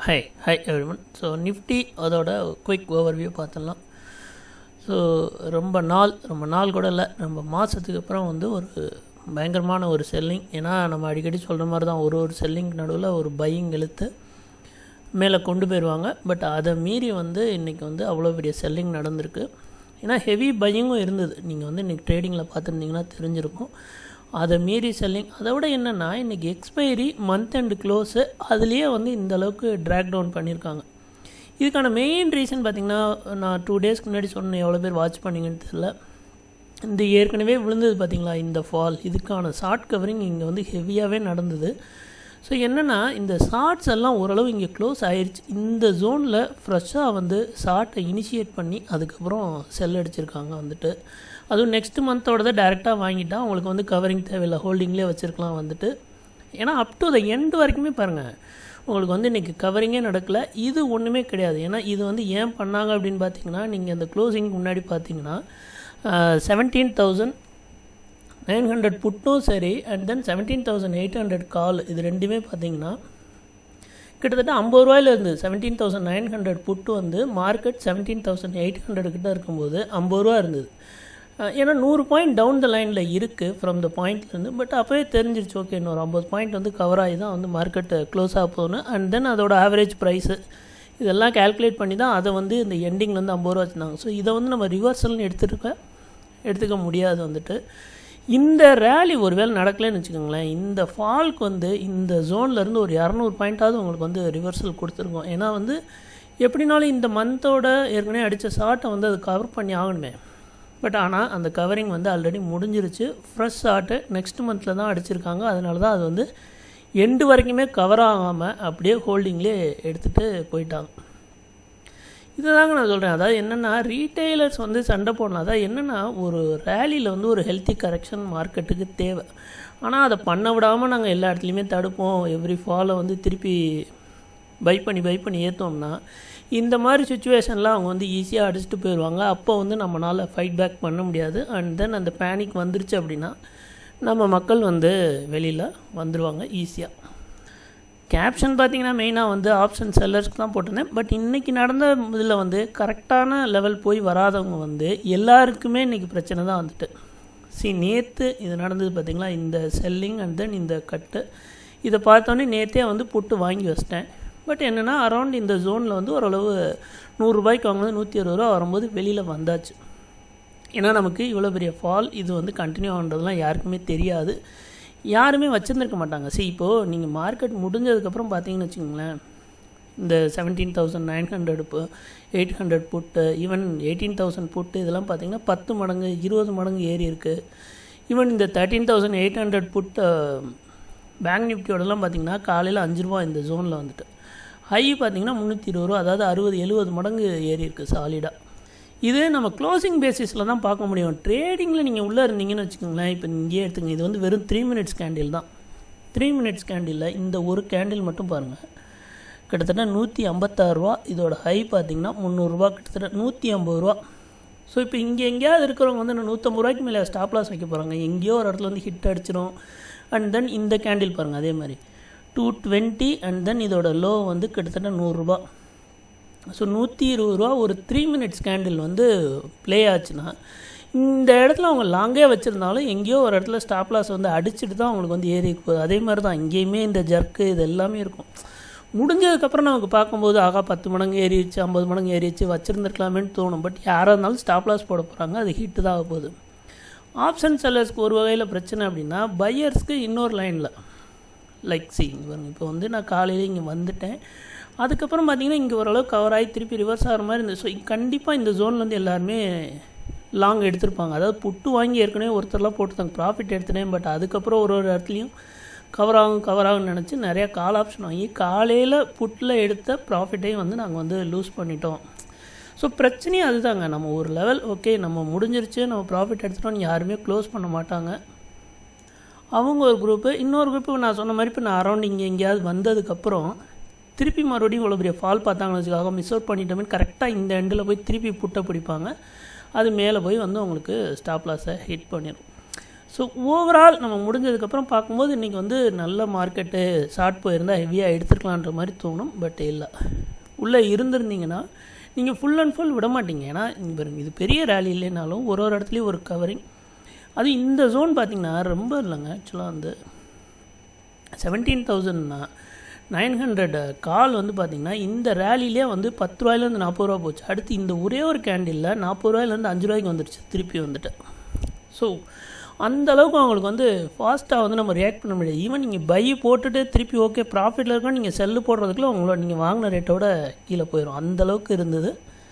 high hi everyone so nifty அதோட quick overview பார்த்துடலாம் so ரொம்ப நாள் ரொம்ப நாள் கூட இல்லை ரொம்ப மாதத்துக்கு அப்புறம் வந்து ஒரு பயங்கரமான ஒரு செல்லிங் ஏன்னா நம்ம அடிக்கடி சொல்கிற மாதிரி தான் ஒரு ஒரு செல்லிங் நடுவில் ஒரு பையிங் இழுத்து மேலே கொண்டு போயிடுவாங்க பட் அதை மீறி வந்து இன்றைக்கி வந்து அவ்வளோ பெரிய செல்லிங் நடந்திருக்கு ஏன்னா ஹெவி பையிங்கும் இருந்தது நீங்கள் வந்து இன்றைக்கி ட்ரேடிங்கில் பார்த்துருந்தீங்கன்னா தெரிஞ்சிருக்கும் அதை மீறி செல்லிங் அதை விட என்னென்னா இன்றைக்கி எக்ஸ்பைரி மந்த் அண்ட் க்ளோஸு அதுலேயே வந்து இந்த அளவுக்கு ட்ராக் டவுன் பண்ணியிருக்காங்க இதுக்கான மெயின் ரீசன் பார்த்திங்கன்னா நான் டூ டேஸ்க்கு முன்னாடி சொன்னேன் எவ்வளோ பேர் வாட்ச் பண்ணிங்கன்னு தெரியல இந்த ஏற்கனவே விழுந்தது பார்த்திங்களா இந்த ஃபால் இதுக்கான ஷார்ட் கவரிங் இங்கே வந்து ஹெவியாகவே நடந்தது ஸோ என்னென்னா இந்த ஷார்ட்ஸ் எல்லாம் ஓரளவு இங்கே க்ளோஸ் ஆயிடுச்சு இந்த ஜோனில் ஃப்ரெஷ்ஷாக வந்து ஷார்ட்டை இனிஷியேட் பண்ணி அதுக்கப்புறம் செல் அடிச்சிருக்காங்க வந்துட்டு அதுவும் நெக்ஸ்ட் மந்தோடத டேரெக்டாக வாங்கிட்டா உங்களுக்கு வந்து கவரிங் தேவையில்லை ஹோல்டிங்லேயே வச்சுருக்கலாம் வந்துட்டு ஏன்னா அப் டு த எண்டு வரைக்குமே பாருங்கள் உங்களுக்கு வந்து இன்றைக்கி கவரிங்கே நடக்கலை இது ஒன்றுமே கிடையாது ஏன்னா இது வந்து ஏன் பண்ணாங்க அப்படின்னு பார்த்தீங்கன்னா நீங்கள் அந்த க்ளோசிங் முன்னாடி பார்த்தீங்கன்னா செவன்டீன் தௌசண்ட் நைன் ஹண்ட்ரட் புட்டும் சரி and then seventeen thousand eight hundred call இது ரெண்டுமே பார்த்தீங்கன்னா கிட்டத்தட்ட ஐம்பது ரூபாயில் இருந்து seventeen thousand nine hundred put வந்து market seventeen thousand eight hundred கிட்ட இருக்கும்போது ஐம்பது ரூபா இருந்தது ஏன்னா நூறு பாயிண்ட் டவுன் த லைனில் இருக்குது ஃப்ரம் த பாயிண்ட்லேருந்து பட் அப்போயே தெரிஞ்சிருச்சு ஓகே இன்னொரு ஐம்பது பாயிண்ட் வந்து கவர் ஆகி தான் வந்து மார்க்கெட்டு க்ளோஸ் ஆக போகணும் அண்ட் தென் அதோட ஆவரேஜ் ப்ரைஸு இதெல்லாம் கேல்குலேட் பண்ணி தான் அதை வந்து இந்த எண்டிங்கில் வந்து ஐம்பது ரூபா வச்சுருந்தாங்க ஸோ இதை வந்து நம்ம ரிவர்சல்னு எடுத்துருக்க எடுத்துக்க முடியாது வந்துட்டு இந்த ரேலி ஒருவேளை நடக்கலைன்னு வச்சுக்கோங்களேன் இந்த ஃபால்க்கு வந்து இந்த ஜோன்லேருந்து ஒரு இரநூறு பாயிண்ட்டாவது உங்களுக்கு வந்து ரிவர்சல் கொடுத்துருக்கோம் ஏன்னா வந்து எப்படினாலும் இந்த மந்தோட ஏற்கனவே அடித்த ஷார்ட்டை வந்து அது கவர் பண்ணி ஆகணுமே பட் ஆனால் அந்த கவரிங் வந்து ஆல்ரெடி முடிஞ்சிருச்சு ஃப்ரெஷ் ஷார்ட்டு நெக்ஸ்ட் மந்தில் தான் அடிச்சிருக்காங்க அதனால தான் அது வந்து எண்டு வரைக்குமே கவர் ஆகாமல் அப்படியே ஹோல்டிங்லேயே எடுத்துகிட்டு போயிட்டாங்க இதை தாங்க நான் சொல்கிறேன் அதாவது என்னென்னா ரீட்டைலர்ஸ் வந்து சண்டை போடலாம் அதாவது என்னென்னா ஒரு ரேலியில் வந்து ஒரு ஹெல்த்தி கரெக்ஷன் மார்க்கெட்டுக்கு தேவை ஆனால் அதை பண்ண விடாமல் நாங்கள் எல்லா இடத்துலையுமே தடுப்போம் எவ்ரி ஃபாலை வந்து திருப்பி பை பண்ணி பை பண்ணி ஏற்றோம்னா இந்த மாதிரி சுச்சுவேஷனில் அவங்க வந்து ஈஸியாக அடிச்சுட்டு போயிடுவாங்க அப்போ வந்து நம்மளால் ஃபைட் பேக் பண்ண முடியாது அண்ட் தென் அந்த பேனிக் வந்துருச்சு அப்படின்னா நம்ம மக்கள் வந்து வெளியில் வந்துடுவாங்க ஈஸியாக கேப்ஷன் பார்த்தீங்கன்னா மெயினாக வந்து ஆப்ஷன் செல்லர்ஸ்க்கு தான் போட்டிருந்தேன் பட் இன்றைக்கி நடந்த இதில் வந்து கரெக்டான லெவல் போய் வராதவங்க வந்து எல்லாருக்குமே இன்றைக்கி பிரச்சனை தான் வந்துட்டு சி நேற்று இது நடந்தது பார்த்திங்களா இந்த செல்லிங் அண்ட் தென் இந்த கட்டு இதை பார்த்தோன்னே நேற்றே வந்து புட்டு வாங்கி வச்சிட்டேன் பட் என்னென்னா அரௌண்ட் இந்த ஜோனில் வந்து ஓரளவு நூறுரூபாய்க்கு வாங்கினது நூற்றி அறுபது ரூபா வரும்போது வெளியில் வந்தாச்சு ஏன்னா நமக்கு இவ்வளோ பெரிய ஃபால் இது வந்து கண்டினியூ ஆகிறதுலாம் யாருக்குமே தெரியாது யாருமே வச்சுருந்துருக்க மாட்டாங்க சரி இப்போது நீங்கள் மார்க்கெட் முடிஞ்சதுக்கப்புறம் பார்த்தீங்கன்னு வச்சுக்கோங்களேன் இந்த செவன்டீன் தௌசண்ட் நைன் ஹண்ட்ரட் இப்போ eight hundred put even eighteen thousand put இதெல்லாம் பார்த்தீங்கன்னா பத்து மடங்கு இருபது மடங்கு ஏறி இருக்குது ஈவன் இந்த thirteen thousand eight hundred put bank நிஃப்டியோடலாம் பார்த்தீங்கன்னா காலையில் அஞ்சு ரூபா இந்த ஜோனில் வந்துட்டு ஹை பார்த்தீங்கன்னா முந்நூற்றி இருபது ரூபா அதாவது அறுபது எழுபது மடங்கு ஏறி இருக்குது சாலிடாக இது நம்ம க்ளோசிங் பேசிஸில் தான் பார்க்க முடியும் ட்ரேடிங்கில் நீங்கள் உள்ளே இருந்தீங்கன்னு வச்சுக்கோங்களேன் இப்போ இங்கேயே எடுத்துங்க இது வந்து வெறும் த்ரீ மினிட்ஸ் கேண்டில் தான் த்ரீ மினிட்ஸ் கேண்டிலில் இந்த ஒரு கேண்டில் மட்டும் பாருங்கள் கிட்டத்தட்ட நூற்றி ஐம்பத்தாறுரூவா இதோட ஹை பார்த்திங்கன்னா முந்நூறுரூவா கிட்டத்தட்ட நூற்றி ஐம்பது ரூபா ஸோ இப்போ இங்கே எங்கேயாவது இருக்கிறவங்க வந்து நூற்றம்பது ரூபாய்க்கு மேலே ஸ்டாப் லாஸ் வைக்க போகிறாங்க எங்கேயோ ஒரு இடத்துல வந்து ஹிட் அடிச்சிடும் அண்ட் தென் இந்த கேண்டில் பாருங்கள் அதே மாதிரி டூ டுவெண்ட்டி அண்ட் தென் இதோட லோ வந்து கிட்டத்தட்ட நூறுரூபா ஸோ நூற்றி இருபது ரூபா ஒரு த்ரீ மினிட்ஸ் கேண்டில் வந்து ப்ளே ஆச்சுன்னா இந்த இடத்துல அவங்க லாங்கே வச்சுருந்தாலும் எங்கேயோ ஒரு இடத்துல ஸ்டாப் லாஸ் வந்து அடிச்சுட்டு தான் அவங்களுக்கு வந்து ஏறி போகுது அதே மாதிரி தான் இங்கேயுமே இந்த ஜர்க்கு இது எல்லாமே இருக்கும் முடிஞ்சதுக்கப்புறம் நமக்கு பார்க்கும்போது ஆகா பத்து மடங்கு ஏறிடுச்சு ஐம்பது மடங்கு ஏறிடுச்சு வச்சுருந்துருக்கலாமேன்னு தோணும் பட் யாராக இருந்தாலும் ஸ்டாப் லாஸ் போட போகிறாங்க அது ஹிட்டு தான் ஆக போகுது ஆப்ஷன் செல்லர்ஸ்க்கு ஒரு வகையில் பிரச்சனை அப்படின்னா பையர்ஸ்க்கு இன்னொரு லைனில் லைக் சி பாருங்க இப்போ வந்து நான் காலையில் இங்கே வந்துட்டேன் அதுக்கப்புறம் பார்த்தீங்கன்னா இங்கே ஓரளவு கவர் ஆகி திருப்பி ரிவர்ஸ் ஆகிற மாதிரி இருந்தது ஸோ கண்டிப்பாக இந்த ஜோன்லேருந்து எல்லாருமே லாங் எடுத்திருப்பாங்க அதாவது புட்டு வாங்கி ஏற்கனவே ஒருத்தர்லாம் போட்டுருந்தாங்க ப்ராஃபிட் எடுத்துனேன் பட் அதுக்கப்புறம் ஒரு ஒரு இடத்துலையும் கவர் ஆகும் கவர் ஆகும்னு நினச்சி நிறையா கால் ஆப்ஷன் வாங்கி காலையில் புட்டில் எடுத்த ப்ராஃபிட்டையும் வந்து நாங்கள் வந்து லூஸ் பண்ணிட்டோம் ஸோ பிரச்சனையும் அதுதாங்க நம்ம ஒரு லெவல் ஓகே நம்ம முடிஞ்சிருச்சு நம்ம ப்ராஃபிட் எடுத்துட்டோம் யாருமே க்ளோஸ் பண்ண மாட்டாங்க அவங்க ஒரு குரூப்பு இன்னொரு குரூப்பு நான் சொன்ன மாதிரி இப்போ நான் அரௌண்ட் இங்கே எங்கேயாவது வந்ததுக்கப்புறம் திருப்பி மறுபடியும் இவ்வளோ பெரிய ஃபால் பார்த்தாங்கன்னு வச்சுக்காக மிஸ் அவுட் பண்ணிட்டோமே கரெக்டாக இந்த எண்டில் போய் திருப்பி புட்டை பிடிப்பாங்க அது மேலே போய் வந்து உங்களுக்கு ஸ்டாப் லாஸை ஹிட் பண்ணிடும் ஸோ ஓவரால் நம்ம முடிஞ்சதுக்கப்புறம் பார்க்கும்போது இன்றைக்கி வந்து நல்ல மார்க்கெட்டு ஷார்ட் போயிருந்தால் ஹெவியாக எடுத்துருக்கலான்ற மாதிரி தோணும் பட் இல்லை உள்ளே இருந்திருந்தீங்கன்னா நீங்கள் ஃபுல் அண்ட் ஃபுல் விட மாட்டீங்க ஏன்னா இங்க பாருங்க இது பெரிய ரேலி இல்லைனாலும் ஒரு ஒரு இடத்துலையும் ஒரு கவரிங் அது இந்த ஜோன் பார்த்திங்கன்னா ரொம்ப இல்லைங்க ஆக்சுவலாக வந்து seventeen thousand nine hundred call வந்து பார்த்திங்கன்னா இந்த ரேலிலே வந்து பத்து ரூபாயிலேருந்து நாற்பது ரூபா போச்சு அடுத்து இந்த ஒரே ஒரு கேண்டிலில் நாற்பது ரூபாயிலேருந்து அஞ்சு ரூபாய்க்கு வந்துடுச்சு திருப்பி வந்துட்டு ஸோ அந்த அளவுக்கு அவங்களுக்கு வந்து ஃபாஸ்ட்டாக வந்து நம்ம ரியாக்ட் பண்ண முடியாது ஈவன் நீங்கள் பை போட்டுட்டு திருப்பி ஓகே ப்ராஃபிட்டில் இருக்கோம் நீங்கள் செல்லு போடுறதுக்குள்ள உங்களோட நீங்கள் வாங்கின ரேட்டோட கீழே போயிடும் அந்த அளவுக்கு இருந்தது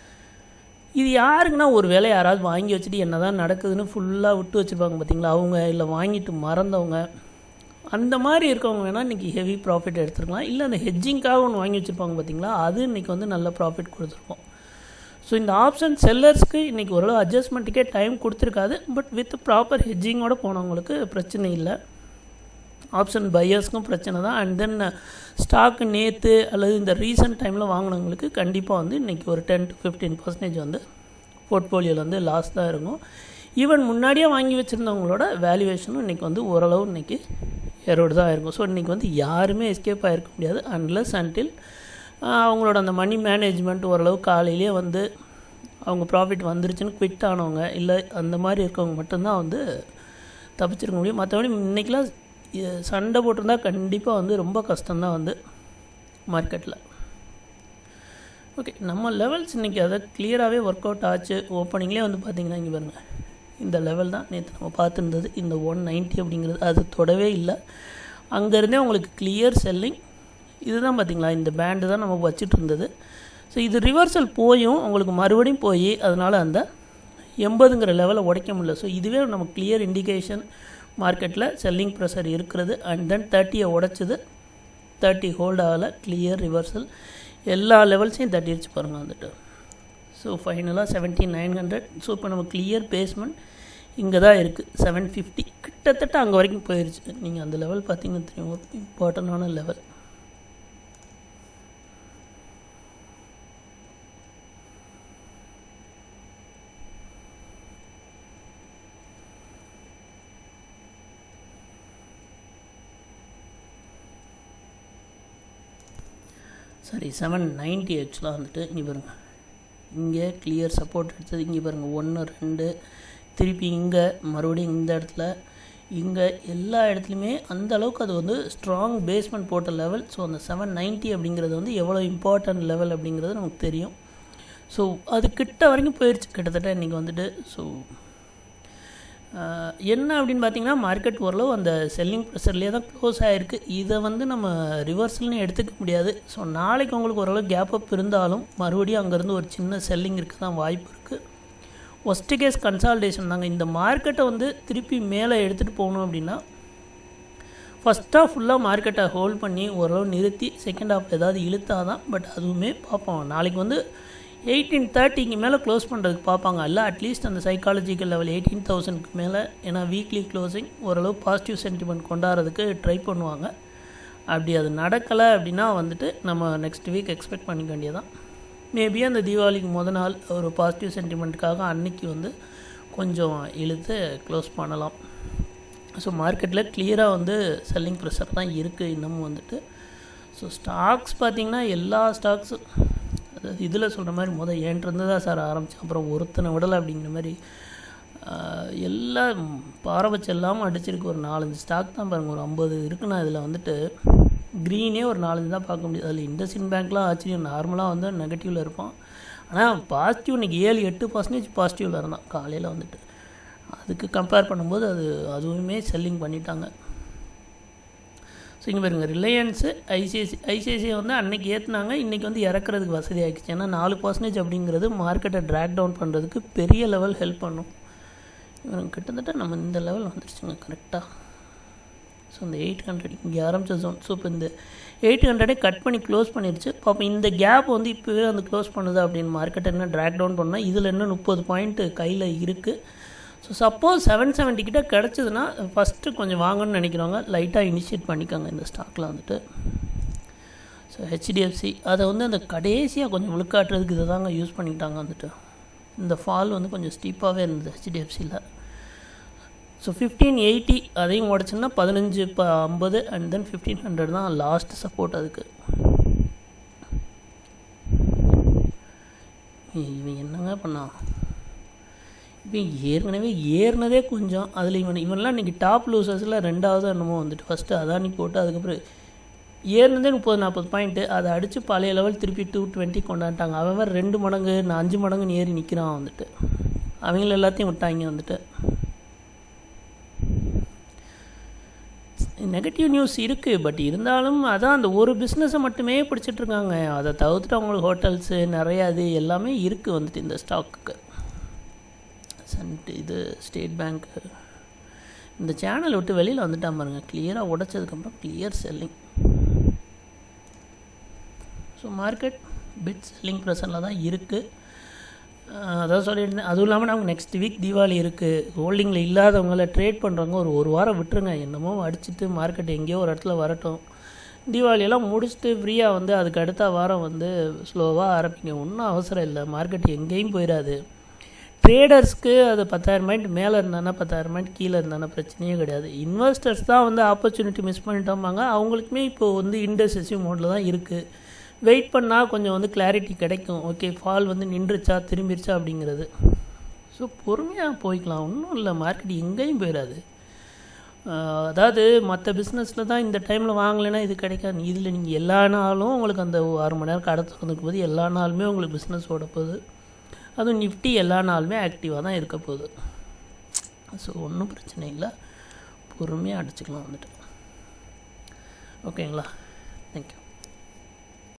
இது யாருக்குன்னா ஒரு வேலை யாராவது வாங்கி வச்சுட்டு என்ன தான் நடக்குதுன்னு ஃபுல்லாக விட்டு வச்சுருப்பாங்க பார்த்தீங்களா அவங்க இல்லை வாங்கிட்டு மறந்தவங்க அந்த மாதிரி இருக்கவங்க வேணால் இன்றைக்கி ஹெவி ப்ராஃபிட் எடுத்துருக்கலாம் இல்லை அந்த ஹெட்ஜிங்காக ஒன்று வாங்கி வச்சுருப்பாங்க பார்த்தீங்களா அது இன்றைக்கி வந்து நல்ல ப்ராஃபிட் கொடுத்துருக்கோம் ஸோ இந்த ஆப்ஷன் செல்லர்ஸ்க்கு இன்றைக்கி ஓரளவு அட்ஜஸ்ட்மெண்ட்டுக்கே டைம் கொடுத்துருக்காது பட் வித் ப்ராப்பர் ஹெட்ஜிங்கோட போனவங்களுக்கு பிரச்சனை இல்லை ஆப்ஷன் பையர்ஸ்க்கும் பிரச்சனை தான் அண்ட் தென் ஸ்டாக்கு நேற்று அல்லது இந்த ரீசெண்ட் டைமில் வாங்கினவங்களுக்கு கண்டிப்பாக வந்து இன்றைக்கி ஒரு டென் டு ஃபிஃப்டீன் பர்சன்டேஜ் வந்து போர்ட்ஃபோலியோவில் வந்து லாஸ் தான் இருக்கும் ஈவன் முன்னாடியே வாங்கி வச்சுருந்தவங்களோட வேல்யூவேஷனும் இன்றைக்கி வந்து ஓரளவு இன்றைக்கி ஏரோடு தான் இருக்கும் ஸோ இன்றைக்கி வந்து யாருமே எஸ்கேப் ஆகிருக்க முடியாது அன்லஸ் அன்டில் அவங்களோட அந்த மணி மேனேஜ்மெண்ட் ஓரளவு காலையிலேயே வந்து அவங்க ப்ராஃபிட் வந்துருச்சுன்னு குவிட் ஆனவங்க இல்லை அந்த மாதிரி இருக்கவங்க மட்டும்தான் வந்து தப்பிச்சிருக்க முடியும் மற்றபடி இன்றைக்கெலாம் சண்டை போட்டிருந்தா கண்டிப்பாக வந்து ரொம்ப கஷ்டம்தான் வந்து மார்க்கெட்டில் ஓகே நம்ம லெவல்ஸ் இன்றைக்கி அதை கிளியராகவே ஒர்க் அவுட் ஆச்சு ஓப்பனிங்லேயே வந்து பார்த்திங்கன்னா இங்கே பாருங்கள் இந்த லெவல் தான் நேற்று நம்ம பார்த்துருந்தது இந்த ஒன் நைன்ட்டி அப்படிங்கிறது அது தொடவே இல்லை அங்கேருந்தே உங்களுக்கு கிளியர் செல்லிங் இதுதான் பார்த்திங்களா இந்த பேண்டு தான் நம்ம வச்சுட்டு இருந்தது ஸோ இது ரிவர்சல் போயும் உங்களுக்கு மறுபடியும் போய் அதனால் அந்த எண்பதுங்கிற லெவலை உடைக்க முடியல ஸோ இதுவே நம்ம கிளியர் இண்டிகேஷன் மார்க்கெட்டில் செல்லிங் ப்ரெஷர் இருக்கிறது அண்ட் தென் தேர்ட்டியை உடைச்சது தேர்ட்டி ஹோல்ட் ஆகலை கிளியர் ரிவர்சல் எல்லா லெவல்ஸையும் தட்டிடுச்சு பாருங்கள் வந்துட்டு ஸோ ஃபைனலாக செவன்டீன் நைன் ஹண்ட்ரட் ஸோ இப்போ நம்ம கிளியர் பேஸ்மெண்ட் இங்கே தான் இருக்குது செவன் ஃபிஃப்டி கிட்டத்தட்ட அங்கே வரைக்கும் போயிடுச்சு நீங்கள் அந்த லெவல் பார்த்தீங்கன்னா தெரியும் இம்பார்ட்டண்டான லெவல் சாரி செவன் நைன்ட்டி ஆக்சுவலாக வந்துட்டு இங்கே பாருங்கள் இங்கே கிளியர் சப்போர்ட் எடுத்தது இங்கே பாருங்கள் ஒன்று ரெண்டு திருப்பி இங்கே மறுபடியும் இந்த இடத்துல இங்கே எல்லா இடத்துலையுமே அந்த அளவுக்கு அது வந்து ஸ்ட்ராங் பேஸ்மெண்ட் போட்ட லெவல் ஸோ அந்த செவன் நைன்ட்டி அப்படிங்கிறது வந்து எவ்வளோ இம்பார்ட்டன்ட் லெவல் அப்படிங்கிறது நமக்கு தெரியும் ஸோ அது கிட்ட வரைக்கும் போயிடுச்சு கிட்டத்தட்ட இன்றைக்கி வந்துட்டு ஸோ என்ன அப்படின்னு பார்த்தீங்கன்னா மார்க்கெட் ஓரளவு அந்த செல்லிங் ப்ரெஷர்லேயே தான் க்ளோஸ் ஆகிருக்கு இதை வந்து நம்ம ரிவர்சல்னு எடுத்துக்க முடியாது ஸோ நாளைக்கு உங்களுக்கு ஓரளவு கேப் அப் இருந்தாலும் மறுபடியும் அங்கேருந்து ஒரு சின்ன செல்லிங் இருக்க தான் வாய்ப்பு இருக்குது ஒஸ்ட் கேஸ் கன்சால்டேஷன் தாங்க இந்த மார்க்கெட்டை வந்து திருப்பி மேலே எடுத்துகிட்டு போகணும் அப்படின்னா ஃபஸ்ட்டாக ஃபுல்லாக மார்க்கெட்டை ஹோல்ட் பண்ணி ஓரளவு நிறுத்தி செகண்ட் ஹாஃப் ஏதாவது இழுத்தா தான் பட் அதுவுமே பார்ப்போம் நாளைக்கு வந்து எயிட்டீன் தேர்ட்டிக்கு மேலே க்ளோஸ் பண்ணுறதுக்கு பார்ப்பாங்க இல்லை அட்லீஸ்ட் அந்த சைக்காலஜிக்கல் லெவல் எயிட்டீன் தௌசண்ட்க்கு மேலே ஏன்னா வீக்லி க்ளோசிங் ஓரளவு பாசிட்டிவ் சென்டிமெண்ட் கொண்டாடுறதுக்கு ட்ரை பண்ணுவாங்க அப்படி அது நடக்கலை அப்படின்னா வந்துட்டு நம்ம நெக்ஸ்ட் வீக் எக்ஸ்பெக்ட் பண்ணிக்க வேண்டியதான் மேபி அந்த தீபாவளிக்கு முத நாள் ஒரு பாசிட்டிவ் சென்டிமெண்ட்டுக்காக அன்னைக்கு வந்து கொஞ்சம் இழுத்து க்ளோஸ் பண்ணலாம் ஸோ மார்க்கெட்டில் கிளியராக வந்து செல்லிங் ப்ரெஷர் தான் இருக்குது இன்னமும் வந்துட்டு ஸோ ஸ்டாக்ஸ் பார்த்திங்கன்னா எல்லா ஸ்டாக்ஸும் அதாவது இதில் சொல்கிற மாதிரி முதல் ஏன்ட்டு தான் சார் ஆரம்பித்தேன் அப்புறம் ஒருத்தனை விடலை அப்படிங்கிற மாதிரி எல்லாம் பாரபட்சம் இல்லாமல் அடிச்சிருக்கு ஒரு நாலஞ்சு ஸ்டாக் தான் பாருங்கள் ஒரு ஐம்பது இருக்குன்னா இதில் வந்துட்டு க்ரீனே ஒரு நாலஞ்சு தான் பார்க்க முடியாது அதில் இண்டஸ்இன் பேங்க்லாம் ஆச்சரியம் நார்மலாக வந்து நெகட்டிவில் இருப்பான் ஆனால் பாசிட்டிவ் இன்றைக்கி ஏழு எட்டு பர்சன்டேஜ் பாசிட்டிவில் இருந்தான் காலையில் வந்துட்டு அதுக்கு கம்பேர் பண்ணும்போது அது அதுவுமே செல்லிங் பண்ணிட்டாங்க ஸோ இங்கே பாருங்க ரிலையன்ஸு ஐசிஐசி ஐசிஐசிஐ வந்து அன்றைக்கி ஏற்றுனாங்க இன்றைக்கி வந்து இறக்குறதுக்கு வசதி ஆகிடுச்சு ஏன்னா நாலு பர்சன்டேஜ் அப்படிங்கிறது மார்க்கெட்டை ட்ராக் டவுன் பண்ணுறதுக்கு பெரிய லெவல் ஹெல்ப் பண்ணும் இவங்க கிட்டத்தட்ட நம்ம இந்த லெவல் வந்துருச்சுங்க கரெக்டாக ஸோ இந்த எயிட் ஹண்ட்ரட் இங்கே ஆரம்பிச்ச ஜோன் ஸோ இப்போ இந்த எயிட் ஹண்ட்ரடே கட் பண்ணி க்ளோஸ் பண்ணிடுச்சு பார்ப்போம் இந்த கேப் வந்து இப்போவே வந்து க்ளோஸ் பண்ணுது அப்படின்னு மார்க்கெட் என்ன ட்ராக் டவுன் பண்ணால் இதில் இன்னும் முப்பது பாயிண்ட்டு கையில் இருக்குது ஸோ சப்போஸ் செவன் செவன்ட்டி கிட்ட கிடச்சிதுன்னா ஃபஸ்ட்டு கொஞ்சம் வாங்கணும்னு நினைக்கிறவங்க லைட்டாக இனிஷியேட் பண்ணிக்கோங்க இந்த ஸ்டாக்கில் வந்துட்டு ஸோ ஹெச்டிஎஃப்சி அதை வந்து அந்த கடைசியாக கொஞ்சம் முழுக்காட்டுறதுக்கு இதை தாங்க யூஸ் பண்ணிக்கிட்டாங்க வந்துட்டு இந்த ஃபால் வந்து கொஞ்சம் ஸ்டீப்பாகவே இருந்தது ஹெச்டிஎஃப்சியில் ஸோ ஃபிஃப்டீன் எயிட்டி அதையும் உடச்சுன்னா பதினஞ்சு இப்போ ஐம்பது அண்ட் தென் ஃபிஃப்டீன் ஹண்ட்ரட் தான் லாஸ்ட் சப்போர்ட் அதுக்கு இவன் என்னங்க பண்ணான் இப்போ ஏற்கனவே ஏறினதே கொஞ்சம் அதில் இவன் இவன்லாம் இன்றைக்கி டாப் லூசர்ஸில் ரெண்டாவது என்னமோ வந்துட்டு ஃபஸ்ட்டு அதானி போட்டு அதுக்கப்புறம் ஏறினதே முப்பது நாற்பது பாயிண்ட்டு அதை அடித்து பழைய லெவல் திருப்பி டூ டுவெண்ட்டி கொண்டாண்டாங்க அவன் ரெண்டு மடங்கு நான் அஞ்சு மடங்குன்னு ஏறி நிற்கிறான் வந்துட்டு அவங்கள எல்லாத்தையும் விட்டாங்க வந்துட்டு நெகட்டிவ் நியூஸ் இருக்குது பட் இருந்தாலும் அதான் அந்த ஒரு பிஸ்னஸை மட்டுமே பிடிச்சிட்ருக்காங்க அதை தவிர்த்துட்டு அவங்களுக்கு ஹோட்டல்ஸு நிறையா அது எல்லாமே இருக்குது வந்துட்டு இந்த ஸ்டாக்குக்கு சென்ட் இது ஸ்டேட் பேங்க்கு இந்த சேனலை விட்டு வெளியில் வந்துட்டான் பாருங்க கிளியராக உடைச்சதுக்கப்புறம் clear selling so market bit selling ப்ரெஷரில் தான் இருக்குது அதான் சொல்லியிருந்தேன் அதுவும் இல்லாமல் நமக்கு நெக்ஸ்ட் வீக் தீபாவளி இருக்குது ஹோல்டிங்கில் இல்லாதவங்கள ட்ரேட் பண்ணுறவங்க ஒரு ஒரு வாரம் விட்டுருங்க என்னமோ அடிச்சுட்டு மார்க்கெட் எங்கேயோ ஒரு இடத்துல வரட்டும் தீபாவளியெல்லாம் முடிச்சுட்டு ஃப்ரீயாக வந்து அதுக்கு அடுத்த வாரம் வந்து ஸ்லோவாக ஆரம்பிங்க ஒன்றும் அவசரம் இல்லை மார்க்கெட் எங்கேயும் போயிடாது ட்ரேடர்ஸ்க்கு அது பத்தாயிரம் பாயிண்ட் மேலே இருந்தானா பத்தாயிரம் பாயிண்ட் கீழே இருந்தானா பிரச்சனையே கிடையாது இன்வெஸ்டர்ஸ் தான் வந்து ஆப்பர்ச்சுனிட்டி மிஸ் பண்ணிட்டோம்பாங்க அவங்களுக்குமே இப்போ வந்து இன்டெசிவ் மோடில் தான் இருக்குது வெயிட் பண்ணால் கொஞ்சம் வந்து கிளாரிட்டி கிடைக்கும் ஓகே ஃபால் வந்து நின்றுச்சா திரும்பிருச்சா அப்படிங்கிறது ஸோ பொறுமையாக போய்க்கலாம் ஒன்றும் இல்லை மார்க்கெட் எங்கேயும் போயிடாது அதாவது மற்ற பிஸ்னஸில் தான் இந்த டைமில் வாங்கலைன்னா இது கிடைக்காது இதில் நீங்கள் எல்லா நாளும் உங்களுக்கு அந்த ஆறு மணி நேரம் கடை திறந்துக்கும் போது எல்லா நாளுமே உங்களுக்கு பிஸ்னஸ் ஓட போகுது அதுவும் நிஃப்டி எல்லா நாளுமே ஆக்டிவாக தான் இருக்க போகுது ஸோ ஒன்றும் பிரச்சனை இல்லை பொறுமையாக அடிச்சுக்கலாம் வந்துட்டு ஓகேங்களா தேங்க்யூ